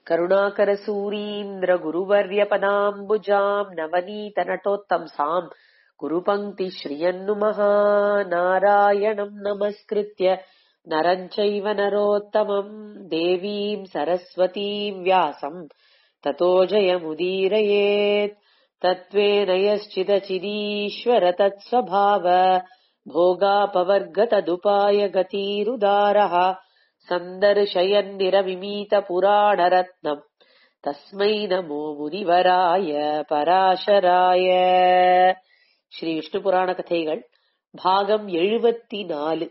करुणाकरसूरीन्द्रगुरुवर्यपदाम्बुजाम् नवनीतनटोत्तंसाम् गुरुपङ्क्तिश्रियन्नुमः नारायणम् नमस्कृत्य नरम् चैव नरोत्तमम् देवीम् सरस्वतीम् व्यासम् ततो जयमुदीरयेत् तत्त्वेन यश्चिदचिदीश्वर तत्स्वभाव भोगापवर्गतदुपाय गतिरुदारः सन्दर्शयन्निरविमीतपुराणरत्नम् तस्मै नमो முனிவராய பராசராய ஸ்ரீ விஷ்ணு புராண கதைகள் பாகம் எழுபத்தி நாலு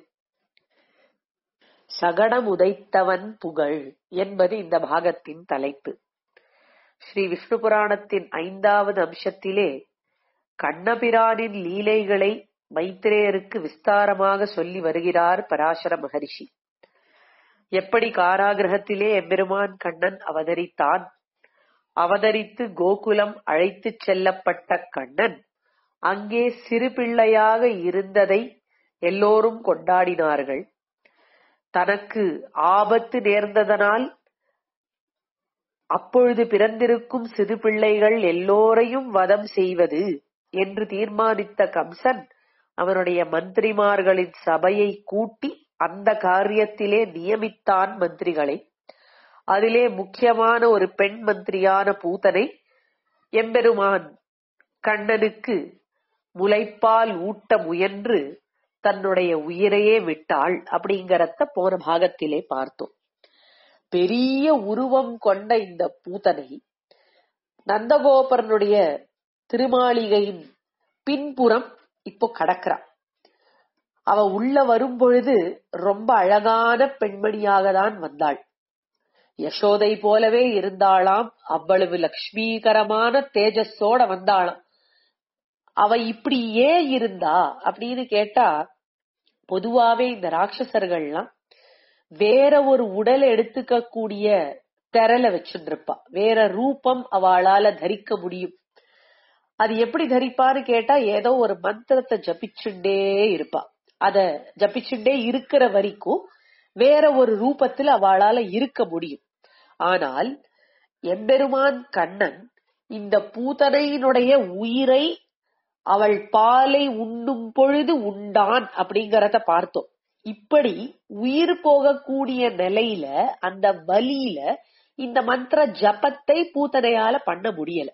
சகடம் உதைத்தவன் புகழ் என்பது இந்த பாகத்தின் தலைப்பு ஸ்ரீ விஷ்ணு புராணத்தின் ஐந்தாவது அம்சத்திலே கண்ணபிரானின் லீலைகளை மைத்ரேயருக்கு விஸ்தாரமாக சொல்லி வருகிறார் பராசர மகரிஷி எப்படி காராகிரகத்திலே எம்பெருமான் கண்ணன் அவதரித்தான் அவதரித்து கோகுலம் அழைத்துச் செல்லப்பட்ட கண்ணன் அங்கே சிறு பிள்ளையாக இருந்ததை எல்லோரும் கொண்டாடினார்கள் தனக்கு ஆபத்து நேர்ந்ததனால் அப்பொழுது பிறந்திருக்கும் சிறு பிள்ளைகள் எல்லோரையும் வதம் செய்வது என்று தீர்மானித்த கம்சன் அவனுடைய மந்திரிமார்களின் சபையை கூட்டி அந்த காரியத்திலே நியமித்தான் மந்திரிகளை அதிலே முக்கியமான ஒரு பெண் மந்திரியான பூதனை எம்பெருமான் கண்ணனுக்கு முளைப்பால் ஊட்ட முயன்று தன்னுடைய உயிரையே விட்டாள் அப்படிங்கறத போன பாகத்திலே பார்த்தோம் பெரிய உருவம் கொண்ட இந்த பூதனை நந்தகோபரனுடைய திருமாளிகையின் பின்புறம் இப்போ கடக்கிறான் அவ உள்ள வரும் பொழுது ரொம்ப அழகான பெண்மணியாக தான் வந்தாள் யசோதை போலவே இருந்தாளாம் அவ்வளவு லக்ஷ்மீகரமான தேஜஸோட வந்தாளாம் அவ இப்படி ஏன் இருந்தா அப்படின்னு கேட்டா பொதுவாவே இந்த ராட்சசர்கள்லாம் வேற ஒரு உடலை எடுத்துக்க கூடிய திரள வச்சுருப்பா வேற ரூபம் அவளால தரிக்க முடியும் அது எப்படி தரிப்பான்னு கேட்டா ஏதோ ஒரு மந்திரத்தை ஜபிச்சுண்டே இருப்பா அத ஜபிச்சுண்டே இருக்கிற வரைக்கும் வேற ஒரு ரூபத்துல அவளால இருக்க முடியும் ஆனால் எம்பெருமான் கண்ணன் இந்த பூதனையினுடைய உயிரை அவள் பாலை உண்ணும் பொழுது உண்டான் அப்படிங்கறத பார்த்தோம் இப்படி உயிர் போகக்கூடிய நிலையில அந்த வலியில இந்த மந்திர ஜபத்தை பூத்தனையால பண்ண முடியல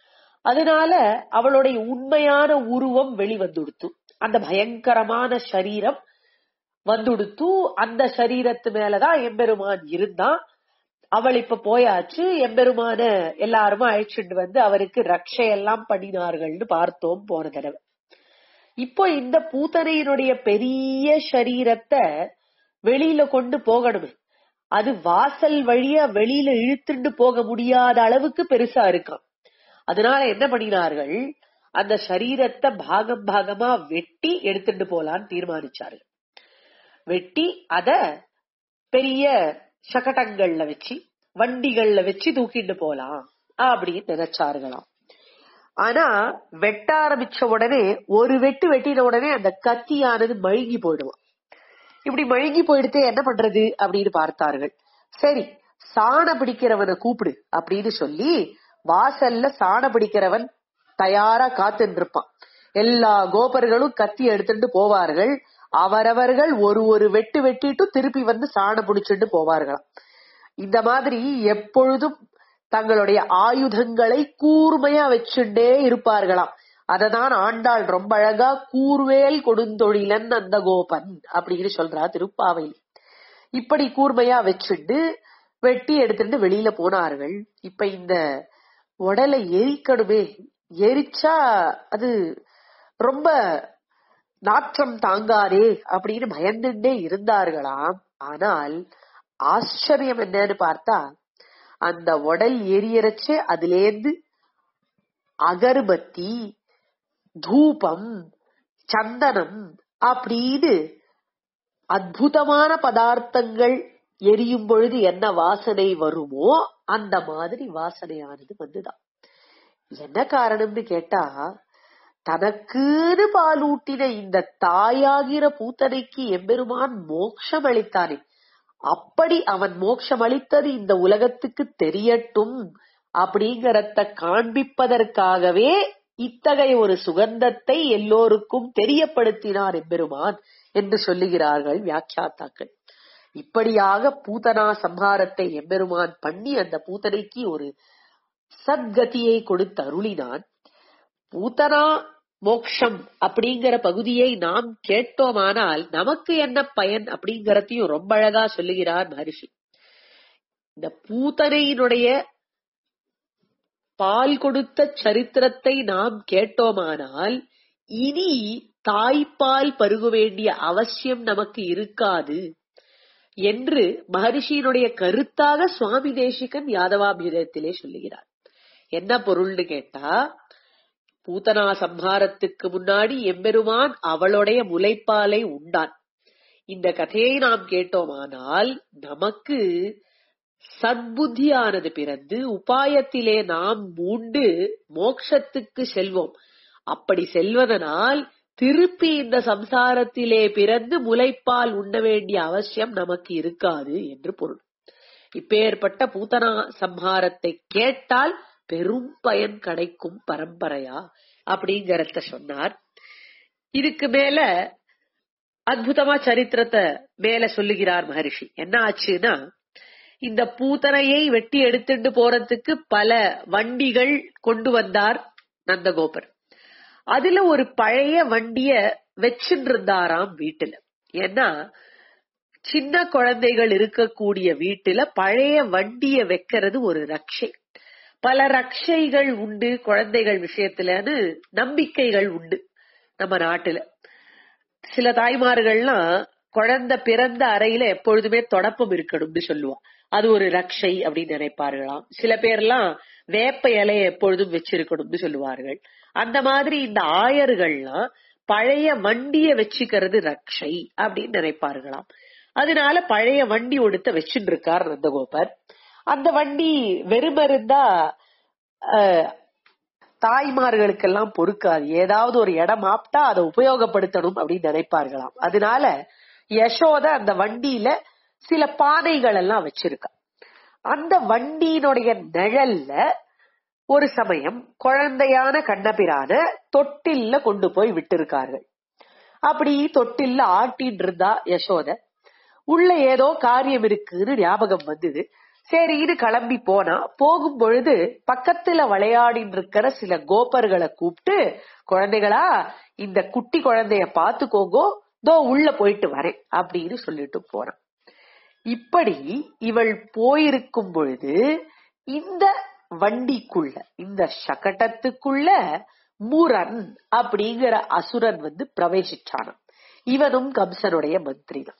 அதனால அவளுடைய உண்மையான உருவம் வெளிவந்துடுத்து அந்த பயங்கரமான சரீரம் வந்துடுத்து அந்த சரீரத்து மேலதான் எம்பெருமான் இருந்தான் அவள் இப்ப போயாச்சு எம்பெருமான எல்லாருமா அழைச்சிட்டு வந்து அவருக்கு ரக்ஷையெல்லாம் பண்ணினார்கள்னு பார்த்தோம் போன தடவை இப்போ இந்த பூத்தனையினுடைய பெரிய சரீரத்தை வெளியில கொண்டு போகணுமே அது வாசல் வழியா வெளியில இழுத்துண்டு போக முடியாத அளவுக்கு பெருசா இருக்கான் அதனால என்ன பண்ணினார்கள் அந்த சரீரத்தை பாகம் பாகமா வெட்டி எடுத்துட்டு போலான்னு தீர்மானிச்சார்கள் வெட்டி அத பெரிய சகடங்கள்ல வச்சு வண்டிகள்ல வச்சு தூக்கிட்டு போலாம் அப்படின்னு நினைச்சார்களாம் ஆனா வெட்ட ஆரம்பிச்ச உடனே ஒரு வெட்டு வெட்டின உடனே அந்த கத்தியானது மழுங்கி போயிடுவான் இப்படி மழுங்கி போயிடுத்து என்ன பண்றது அப்படின்னு பார்த்தார்கள் சரி சாண பிடிக்கிறவனை கூப்பிடு அப்படின்னு சொல்லி வாசல்ல சாண பிடிக்கிறவன் தயாரா காத்துட்டு இருப்பான் எல்லா கோபர்களும் கத்தி எடுத்துட்டு போவார்கள் அவரவர்கள் ஒரு ஒரு வெட்டு வெட்டிட்டு திருப்பி வந்து சாண பிடிச்சிட்டு போவார்களாம் இந்த மாதிரி எப்பொழுதும் தங்களுடைய ஆயுதங்களை கூர்மையா வச்சுட்டே இருப்பார்களாம் அததான் ஆண்டாள் ரொம்ப அழகா கூர்வேல் கொடுந்தொழிலன் அந்த கோபன் அப்படின்னு சொல்றா திருப்பாவையில் இப்படி கூர்மையா வச்சுட்டு வெட்டி எடுத்துட்டு வெளியில போனார்கள் இப்ப இந்த உடலை எரிக்கணுமே எரிச்சா அது ரொம்ப நாற்றம் தாங்காதே அப்படின்னு பயந்துட்டே இருந்தார்களாம் ஆனால் ஆச்சரியம் என்னன்னு பார்த்தா அந்த உடல் எரியறச்சு அதுலேருந்து அகர்பத்தி தூபம் சந்தனம் அப்படின்னு அற்புதமான பதார்த்தங்கள் எரியும் பொழுது என்ன வாசனை வருமோ அந்த மாதிரி வாசனையானது வந்துதான் என்ன காரணம்னு கேட்டா தனக்குன்னு பாலூட்டின இந்த தாயாகிற பூத்தனைக்கு எம்பெருமான் மோட்சம் அளித்தானே அப்படி அவன் மோட்சம் அளித்தது இந்த உலகத்துக்கு தெரியட்டும் அப்படிங்கறத காண்பிப்பதற்காகவே இத்தகைய ஒரு சுகந்தத்தை எல்லோருக்கும் தெரியப்படுத்தினார் எம்பெருமான் என்று சொல்லுகிறார்கள் வியாக்கியாத்தாக்கள் இப்படியாக பூதனா சம்ஹாரத்தை எம்பெருமான் பண்ணி அந்த பூதனைக்கு ஒரு சத்கதியை கொடுத்து அருளினான் பூதனா மோக்ஷம் அப்படிங்கிற பகுதியை நாம் கேட்டோமானால் நமக்கு என்ன பயன் அப்படிங்கறதையும் ரொம்ப அழகா சொல்லுகிறார் மகரிஷி இந்த பூதனையினுடைய பால் கொடுத்த சரித்திரத்தை நாம் கேட்டோமானால் இனி தாய்ப்பால் பருக வேண்டிய அவசியம் நமக்கு இருக்காது என்று மகரிஷியினுடைய கருத்தாக சுவாமி தேசிகன் யாதவாபிரத்திலே சொல்லுகிறார் என்ன பொருள்னு கேட்டா பூதனா சம்ஹாரத்துக்கு முன்னாடி எம்பெருமான் அவளுடைய முலைப்பாலை உண்டான் இந்த கதையை நாம் கேட்டோமானால் நமக்கு சத்புத்தியானது பிறந்து உபாயத்திலே நாம் மூண்டு மோக்ஷத்துக்கு செல்வோம் அப்படி செல்வதனால் திருப்பி இந்த சம்சாரத்திலே பிறந்து முலைப்பால் உண்ண வேண்டிய அவசியம் நமக்கு இருக்காது என்று பொருள் இப்பேற்பட்ட பூதனா சம்ஹாரத்தை கேட்டால் பெரும் பயன் கிடைக்கும் பரம்பரையா அப்படிங்கறத சொன்னார் இதுக்கு மேல அற்புதமா சரித்திரத்தை மேல சொல்லுகிறார் மகரிஷி என்ன ஆச்சுன்னா இந்த பூத்தனையை வெட்டி எடுத்துட்டு போறதுக்கு பல வண்டிகள் கொண்டு வந்தார் நந்தகோபர் அதுல ஒரு பழைய வண்டிய வச்சுட்டு இருந்தாராம் வீட்டுல ஏன்னா சின்ன குழந்தைகள் இருக்கக்கூடிய வீட்டுல பழைய வண்டிய வைக்கிறது ஒரு ரக்ஷை பல ரக்ஷைகள் உண்டு குழந்தைகள் விஷயத்துலன்னு நம்பிக்கைகள் உண்டு நம்ம நாட்டுல சில தாய்மார்கள்லாம் குழந்தை பிறந்த அறையில எப்பொழுதுமே தொடப்பம் இருக்கணும்னு சொல்லுவான் அது ஒரு ரக்ஷை அப்படின்னு நினைப்பார்களாம் சில பேர்லாம் வேப்ப இலையை எப்பொழுதும் வச்சிருக்கணும்னு சொல்லுவார்கள் அந்த மாதிரி இந்த ஆயர்கள்லாம் பழைய வண்டிய வச்சுக்கிறது ரக்ஷை அப்படின்னு நினைப்பார்களாம் அதனால பழைய வண்டி ஒடுத்த வச்சுட்டு இருக்கார் நந்தகோபர் அந்த வண்டி வெறுமருந்தா தாய்மார்களுக்கெல்லாம் பொறுக்காது ஏதாவது ஒரு இடம் ஆப்டா அதை உபயோகப்படுத்தணும் அப்படின்னு நினைப்பார்களாம் அதனால யசோத அந்த வண்டியில சில பானைகள் எல்லாம் வச்சிருக்கா அந்த வண்டியினுடைய நிழல்ல ஒரு சமயம் குழந்தையான கண்ணபிரான தொட்டில்ல கொண்டு போய் விட்டிருக்கார்கள் அப்படி தொட்டில்ல ஆட்டின்னு இருந்தா யசோத உள்ள ஏதோ காரியம் இருக்குன்னு ஞாபகம் வந்தது சரின்னு கிளம்பி போனா போகும் பொழுது பக்கத்துல விளையாடின்னு இருக்கிற சில கோபர்களை கூப்பிட்டு குழந்தைகளா இந்த குட்டி குழந்தைய பாத்துக்கோங்கோ தோ உள்ள போயிட்டு வரேன் அப்படின்னு சொல்லிட்டு போறான் இப்படி இவள் போயிருக்கும் பொழுது இந்த வண்டிக்குள்ள இந்த சகட்டத்துக்குள்ள முரன் அப்படிங்கிற அசுரன் வந்து பிரவேசிச்சானான் இவனும் கம்சனுடைய மந்திரி தான்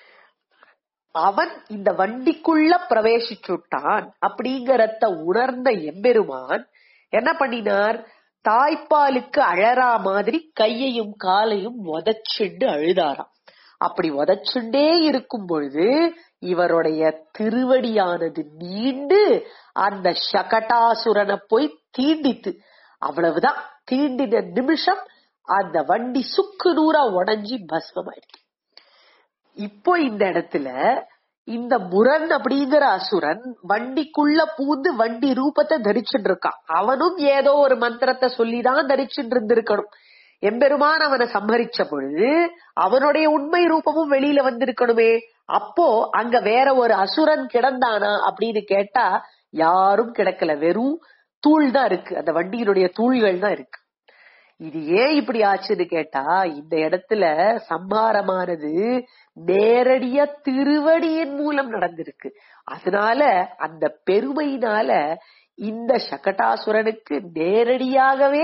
அவன் இந்த வண்டிக்குள்ள பிரவேசிச்சுட்டான் அப்படிங்கறத உணர்ந்த எம்பெருமான் என்ன பண்ணினார் தாய்ப்பாலுக்கு அழறா மாதிரி கையையும் காலையும் உதச்சுண்டு அழுதாராம் அப்படி உதச்சுண்டே இருக்கும் பொழுது இவருடைய திருவடியானது நீண்டு அந்த சகட்டாசுரனை போய் தீண்டித்து அவ்வளவுதான் தீண்டின நிமிஷம் அந்த வண்டி சுக்கு நூறா உடஞ்சி பஸ்மமாயிடுச்சு இப்போ இந்த இடத்துல இந்த முரண் அப்படிங்கிற அசுரன் வண்டிக்குள்ள பூந்து வண்டி ரூபத்தை தரிச்சுட்டு இருக்கான் அவனும் ஏதோ ஒரு மந்திரத்தை சொல்லிதான் தரிச்சுட்டு இருந்திருக்கணும் எம்பெருமான் அவனை சம்மரிச்ச பொழுது அவனுடைய உண்மை ரூபமும் வெளியில வந்திருக்கணுமே அப்போ அங்க வேற ஒரு அசுரன் கிடந்தானா அப்படின்னு கேட்டா யாரும் கிடக்கல வெறும் தூள் தான் இருக்கு அந்த வண்டியினுடைய தூள்கள் தான் இருக்கு இது ஏன் இப்படி ஆச்சுன்னு கேட்டா இந்த இடத்துல சம்ஹாரமானது நேரடியா திருவடியின் மூலம் நடந்திருக்கு அதனால அந்த பெருமையினால இந்த சகட்டாசுரனுக்கு நேரடியாகவே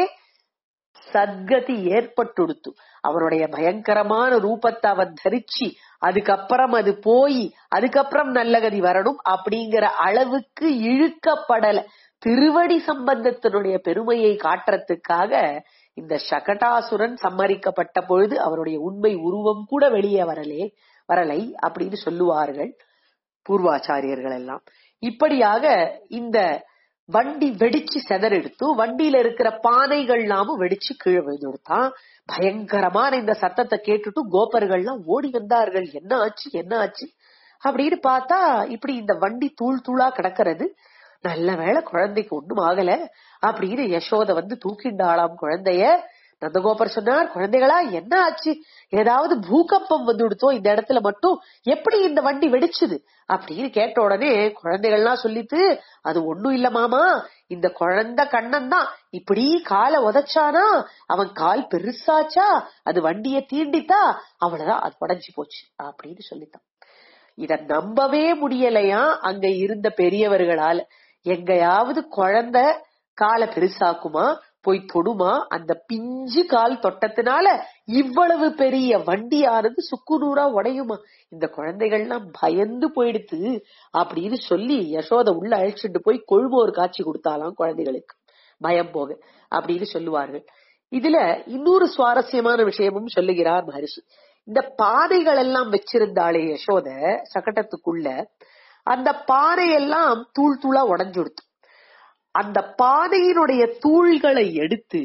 சத்கதி ஏற்பட்டுடுத்து அவனுடைய பயங்கரமான ரூபத்தை அவன் தரிச்சு அதுக்கப்புறம் அது போய் அதுக்கப்புறம் நல்ல கதி வரணும் அப்படிங்கிற அளவுக்கு இழுக்கப்படல திருவடி சம்பந்தத்தினுடைய பெருமையை காட்டுறதுக்காக இந்த சகட்டாசுரன் சம்மரிக்கப்பட்ட பொழுது அவருடைய உண்மை உருவம் கூட வெளியே வரலே வரலை அப்படின்னு சொல்லுவார்கள் பூர்வாச்சாரியர்கள் எல்லாம் இப்படியாக இந்த வண்டி வெடிச்சு செதறெடுத்து வண்டியில இருக்கிற பானைகள்லாமும் வெடிச்சு கீழே விழுந்துடுத்தான் பயங்கரமான இந்த சத்தத்தை கேட்டுட்டு கோபர்கள்லாம் ஓடி வந்தார்கள் என்ன ஆச்சு என்ன ஆச்சு அப்படின்னு பார்த்தா இப்படி இந்த வண்டி தூள் தூளா கிடக்கிறது நல்ல வேளை குழந்தைக்கு ஒண்ணும் ஆகல அப்படின்னு யசோத வந்து தூக்கிண்டாளாம் குழந்தைய நந்தகோபர் சொன்னார் குழந்தைகளா என்ன ஆச்சு ஏதாவது பூகம்பம் வந்து விடுத்தோ இந்த இடத்துல மட்டும் எப்படி இந்த வண்டி வெடிச்சுது அப்படின்னு கேட்ட உடனே குழந்தைகள்லாம் சொல்லிட்டு அது ஒண்ணும் இல்ல மாமா இந்த குழந்தை கண்ணன் தான் இப்படி காலை உதைச்சானா அவன் கால் பெருசாச்சா அது வண்டிய தீண்டித்தா அவ்வளவுதான் அது உடஞ்சி போச்சு அப்படின்னு சொல்லித்தான் இத நம்பவே முடியலையா அங்க இருந்த பெரியவர்களால எங்கயாவது குழந்தை காலை பெருசாக்குமா போய் தொடுமா அந்த பிஞ்சு கால் தொட்டத்தினால இவ்வளவு பெரிய வண்டியானது சுக்குநூறா உடையுமா இந்த குழந்தைகள்லாம் பயந்து போயிடுத்து அப்படின்னு சொல்லி யசோத உள்ள அழைச்சிட்டு போய் கொழுமோர் காட்சி கொடுத்தாலாம் குழந்தைகளுக்கு பயம் போக அப்படின்னு சொல்லுவார்கள் இதுல இன்னொரு சுவாரஸ்யமான விஷயமும் சொல்லுகிறார் மகரிஷி இந்த பானைகள் எல்லாம் வச்சிருந்தாளே யசோத சகட்டத்துக்குள்ள அந்த பானையெல்லாம் தூள் தூளா உடஞ்சுடுத்து அந்த பானையினுடைய தூள்களை எடுத்து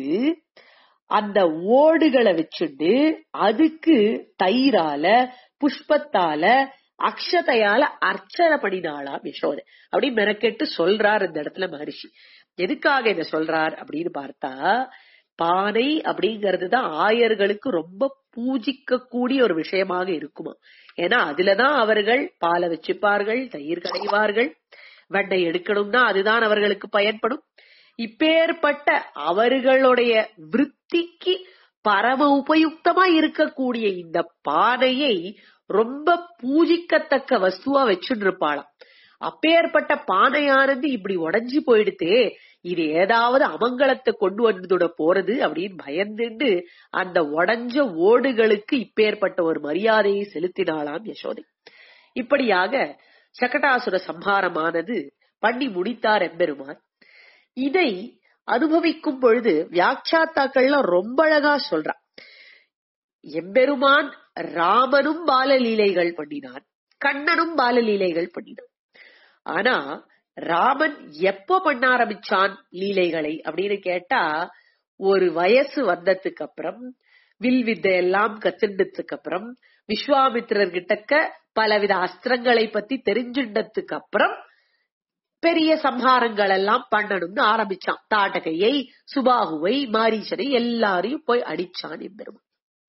அந்த ஓடுகளை வச்சுண்டு அதுக்கு தயிரால புஷ்பத்தால அக்ஷதையால அர்ச்சனை பண்ணினாளாம் யசோதை அப்படி மெனக்கெட்டு சொல்றார் இந்த இடத்துல மகரிஷி எதுக்காக இத சொல்றார் அப்படின்னு பார்த்தா பானை அப்படிங்கிறது தான் ஆயர்களுக்கு ரொம்ப பூஜிக்க கூடிய ஒரு விஷயமாக இருக்குமா ஏன்னா அதுலதான் அவர்கள் பாலை வச்சுப்பார்கள் தயிர் கடைவார்கள் வெண்ணெய் எடுக்கணும்னா அதுதான் அவர்களுக்கு பயன்படும் இப்பேற்பட்ட அவர்களுடைய விற்த்திக்கு பரம உபயுக்தமா இருக்கக்கூடிய இந்த பானையை ரொம்ப பூஜிக்கத்தக்க வஸ்துவா வச்சுட்டு இருப்பாளாம் அப்பேற்பட்ட பானையானது இப்படி உடைஞ்சு போயிடுத்தே இது ஏதாவது அமங்கலத்தை கொண்டு வந்துட போறது அப்படின்னு பயந்துண்டு அந்த உடஞ்ச ஓடுகளுக்கு இப்பேற்பட்ட ஒரு மரியாதையை செலுத்தினாளாம் யசோதை இப்படியாக சகடாசுர சம்ஹாரமானது பண்ணி முடித்தார் எம்பெருமான் இதை அனுபவிக்கும் பொழுது வியாக்கியாத்தாக்கள்லாம் ரொம்ப அழகா சொல்றா எம்பெருமான் ராமனும் பாலலீலைகள் பண்ணினான் கண்ணனும் பாலலீலைகள் பண்ணினான் ஆனா ராமன் எப்ப பண்ண ஆரம்பிச்சான் லீலைகளை அப்படின்னு கேட்டா ஒரு வயசு வந்ததுக்கு அப்புறம் வில் வித்தை எல்லாம் கத்துண்டதுக்கு அப்புறம் விஸ்வாமித்திரர் கிட்டக்க பலவித அஸ்திரங்களை பத்தி தெரிஞ்சின்றதுக்கு அப்புறம் பெரிய சம்ஹாரங்கள் எல்லாம் பண்ணணும்னு ஆரம்பிச்சான் தாட்டகையை சுபாகுவை மாரீச்சனை எல்லாரையும் போய் அடிச்சான் எம்பெருமான்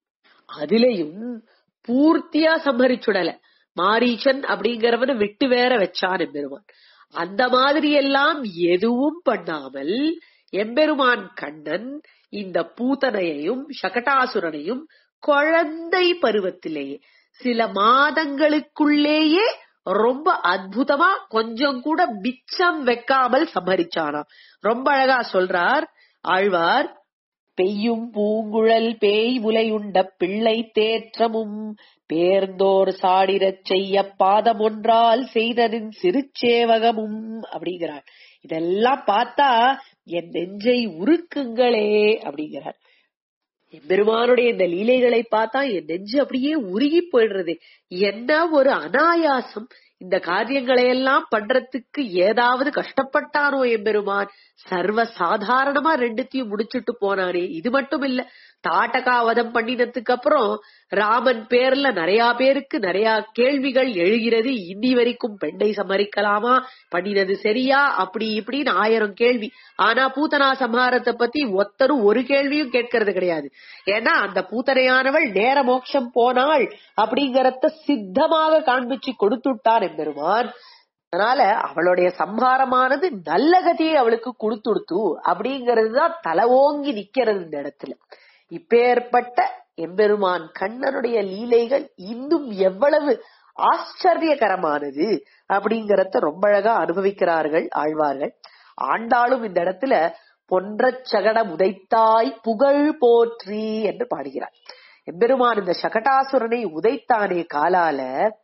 அதுலயும் பூர்த்தியா சம்ஹரிச்சுடல மாரீச்சன் அப்படிங்கிறவன விட்டு வேற வச்சான் எம்பெருமான் அந்த மாதிரி எல்லாம் எதுவும் பண்ணாமல் எம்பெருமான் கண்ணன் இந்த பூதனையையும் சகட்டாசுரனையும் குழந்தை பருவத்திலேயே சில மாதங்களுக்குள்ளேயே ரொம்ப அற்புதமா கொஞ்சம் கூட மிச்சம் வைக்காமல் சமரிச்சானாம் ரொம்ப அழகா சொல்றார் ஆழ்வார் பெய்யும் பூங்குழல் பேய் முலையுண்ட பிள்ளை தேற்றமும் பேர்ந்தோர் சாடிரச் செய்ய பாதம் ஒன்றால் செய்தனின் சிறுச்சேவகமும் அப்படிங்கிறார் இதெல்லாம் பார்த்தா என் நெஞ்சை உருக்குங்களே அப்படிங்கிறார் எம்பெருமானுடைய இந்த லீலைகளை பார்த்தா என் நெஞ்சு அப்படியே உருகி போயிடுறது என்ன ஒரு அனாயாசம் இந்த காரியங்களை எல்லாம் பண்றதுக்கு ஏதாவது கஷ்டப்பட்டானோ எம்பெருமான் சர்வ சாதாரணமா ரெண்டுத்தையும் முடிச்சுட்டு போனானே இது மட்டும் இல்ல தாட்டகாவதம் பண்ணினதுக்கு அப்புறம் ராமன் பேர்ல நிறைய பேருக்கு நிறைய கேள்விகள் எழுகிறது இன்னி வரைக்கும் பெண்ணை சமரிக்கலாமா பண்ணினது சரியா அப்படி இப்படின்னு ஆயிரம் கேள்வி ஆனா பூத்தனா சம்ஹாரத்தை பத்தி ஒத்தரும் ஒரு கேள்வியும் கேட்கறது கிடையாது ஏன்னா அந்த பூத்தனையானவள் நேர மோட்சம் போனாள் அப்படிங்கறத சித்தமாக காண்பிச்சு கொடுத்துட்டார் எம்பெருமான் அதனால அவளுடைய சம்ஹாரமானது நல்ல கதியை அவளுக்கு கொடுத்துடுத்து அப்படிங்கிறது தான் தலவோங்கி நிக்கிறது இந்த இடத்துல இப்பேற்பட்ட எம்பெருமான் கண்ணனுடைய லீலைகள் இன்னும் எவ்வளவு ஆச்சரியகரமானது அப்படிங்கறத ரொம்ப அழகா அனுபவிக்கிறார்கள் ஆழ்வார்கள் ஆண்டாளும் இந்த இடத்துல பொன்றச் சகடம் உதைத்தாய் புகழ் போற்றி என்று பாடுகிறார் எம்பெருமான் இந்த சகடாசுரனை உதைத்தானே காலால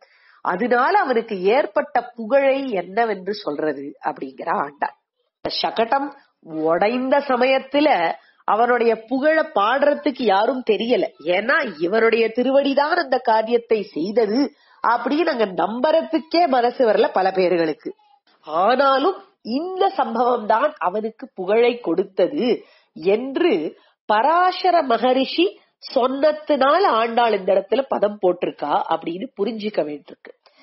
அதனால அவனுக்கு ஏற்பட்ட புகழை என்னவென்று சொல்றது அப்படிங்கிற ஆண்டாள் சகடம் உடைந்த சமயத்துல அவனுடைய புகழ பாடுறதுக்கு யாரும் தெரியல ஏன்னா இவருடைய திருவடிதான் அந்த காரியத்தை செய்தது அப்படின்னு அங்க நம்புறதுக்கே மனசு வரல பல பேர்களுக்கு ஆனாலும் இந்த சம்பவம் தான் அவனுக்கு புகழை கொடுத்தது என்று பராசர மகரிஷி சொன்னதுனால ஆண்டாள் இந்த இடத்துல பதம் போட்டிருக்கா அப்படின்னு புரிஞ்சுக்க வேண்டியிருக்கு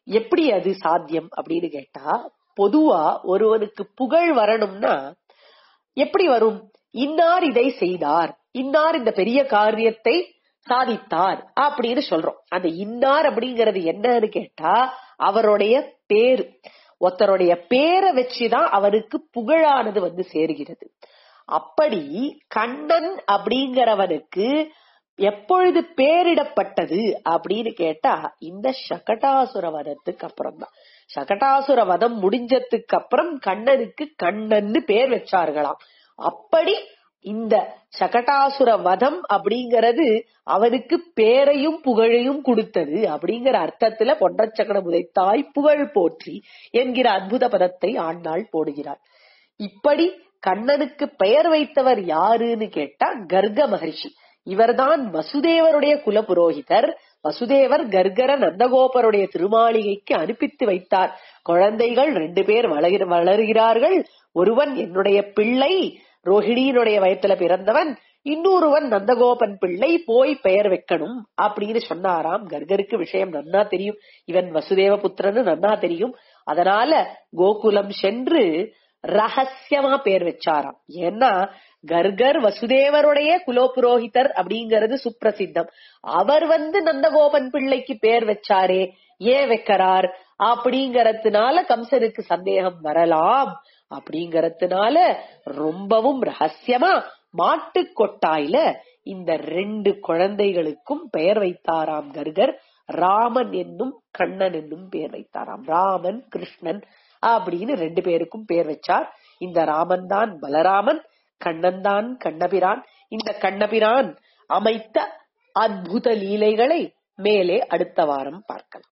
எப்படி அது சாத்தியம் அப்படின்னு கேட்டா பொதுவா ஒருவனுக்கு புகழ் வரணும்னா எப்படி வரும் இன்னார் இதை செய்தார் இன்னார் இந்த பெரிய காரியத்தை சாதித்தார் அப்படின்னு சொல்றோம் அந்த இன்னார் அப்படிங்கறது என்னன்னு கேட்டா அவருடைய பேரு ஒருத்தருடைய பேரை வச்சுதான் அவருக்கு புகழானது வந்து சேருகிறது அப்படி கண்ணன் அப்படிங்கிறவனுக்கு எப்பொழுது பேரிடப்பட்டது அப்படின்னு கேட்டா இந்த சகடாசுர வதத்துக்கு அப்புறம் தான் சகடாசுர வதம் முடிஞ்சதுக்கு அப்புறம் கண்ணனுக்கு கண்ணன்னு பேர் வச்சார்களாம் அப்படி இந்த சகடாசுர வதம் அப்படிங்கறது அவனுக்கு பேரையும் புகழையும் கொடுத்தது அப்படிங்கிற அர்த்தத்துல பொன்றச்சக்கன முதைத்தாய் புகழ் போற்றி என்கிற அற்புத பதத்தை ஆண்டாள் போடுகிறாள் இப்படி கண்ணனுக்கு பெயர் வைத்தவர் யாருன்னு கேட்டா கர்க மகர்ஷி இவர்தான் வசுதேவருடைய குலபுரோகிதர் வசுதேவர் கர்கர நந்தகோபருடைய திருமாளிகைக்கு அனுப்பித்து வைத்தார் குழந்தைகள் ரெண்டு பேர் வளகிற- வளர்கிறார்கள் ஒருவன் என்னுடைய பிள்ளை ரோஹிணியினுடைய வயத்துல பிறந்தவன் இன்னொருவன் நந்தகோபன் பிள்ளை போய் பெயர் வைக்கணும் அப்படின்னு சொன்னாராம் கர்கருக்கு விஷயம் நன்னா தெரியும் இவன் வசுதேவ புத்திரன்னு நன்னா தெரியும் அதனால கோகுலம் சென்று ரகசியமா பேர் வச்சாராம் ஏன்னா கர்கர் வசுதேவருடைய குலோபுரோகிதர் அப்படிங்கறது சுப்பிரசித்தம் அவர் வந்து நந்தகோபன் பிள்ளைக்கு பேர் வச்சாரே ஏன் வைக்கிறார் அப்படிங்கறதுனால கம்சனுக்கு சந்தேகம் வரலாம் அப்படிங்கறதுனால ரொம்பவும் ரகசியமா மாட்டு கொட்டாயில இந்த ரெண்டு குழந்தைகளுக்கும் பெயர் வைத்தாராம் கர்கர் ராமன் என்னும் கண்ணன் என்னும் பெயர் வைத்தாராம் ராமன் கிருஷ்ணன் அப்படின்னு ரெண்டு பேருக்கும் பேர் வச்சார் இந்த ராமன் தான் பலராமன் கண்ணன் தான் கண்ணபிரான் இந்த கண்ணபிரான் அமைத்த அத்புத லீலைகளை மேலே அடுத்த வாரம் பார்க்கலாம்